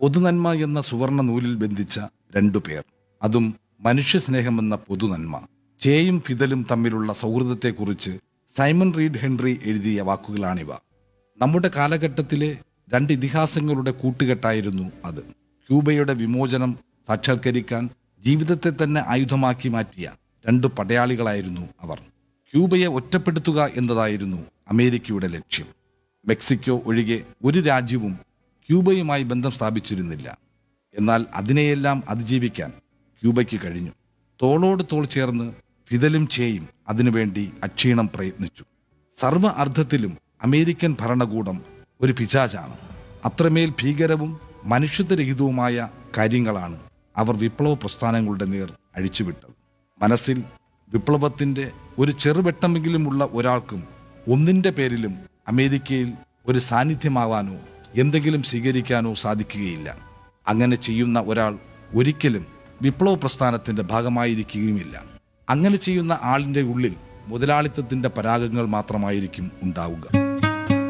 പൊതുനന്മ എന്ന സുവർണ നൂലിൽ ബന്ധിച്ച രണ്ടു പേർ അതും മനുഷ്യസ്നേഹമെന്ന പൊതുനന്മ ചേയും ഫിദലും തമ്മിലുള്ള സൗഹൃദത്തെക്കുറിച്ച് സൈമൺ റീഡ് ഹെൻറി എഴുതിയ വാക്കുകളാണിവ നമ്മുടെ കാലഘട്ടത്തിലെ രണ്ട് ഇതിഹാസങ്ങളുടെ കൂട്ടുകെട്ടായിരുന്നു അത് ക്യൂബയുടെ വിമോചനം സാക്ഷാത്കരിക്കാൻ ജീവിതത്തെ തന്നെ ആയുധമാക്കി മാറ്റിയ രണ്ട് പടയാളികളായിരുന്നു അവർ ക്യൂബയെ ഒറ്റപ്പെടുത്തുക എന്നതായിരുന്നു അമേരിക്കയുടെ ലക്ഷ്യം മെക്സിക്കോ ഒഴികെ ഒരു രാജ്യവും ക്യൂബയുമായി ബന്ധം സ്ഥാപിച്ചിരുന്നില്ല എന്നാൽ അതിനെയെല്ലാം അതിജീവിക്കാൻ ക്യൂബയ്ക്ക് കഴിഞ്ഞു തോളോട് തോൾ ചേർന്ന് ഫിദലും ചേയും അതിനുവേണ്ടി അക്ഷീണം പ്രയത്നിച്ചു സർവ്വ അർത്ഥത്തിലും അമേരിക്കൻ ഭരണകൂടം ഒരു പിശാചാണ് അത്രമേൽ ഭീകരവും മനുഷ്യത്വരഹിതവുമായ കാര്യങ്ങളാണ് അവർ വിപ്ലവ പ്രസ്ഥാനങ്ങളുടെ നേർ അഴിച്ചുവിട്ടത് മനസ്സിൽ വിപ്ലവത്തിന്റെ ഒരു ചെറുവെട്ടമെങ്കിലുമുള്ള ഒരാൾക്കും ഒന്നിന്റെ പേരിലും അമേരിക്കയിൽ ഒരു സാന്നിധ്യമാവാനോ എന്തെങ്കിലും സ്വീകരിക്കാനോ സാധിക്കുകയില്ല അങ്ങനെ ചെയ്യുന്ന ഒരാൾ ഒരിക്കലും വിപ്ലവ പ്രസ്ഥാനത്തിന്റെ ഭാഗമായിരിക്കുകയുമില്ല അങ്ങനെ ചെയ്യുന്ന ആളിന്റെ ഉള്ളിൽ മുതലാളിത്തത്തിന്റെ പരാഗങ്ങൾ മാത്രമായിരിക്കും ഉണ്ടാവുക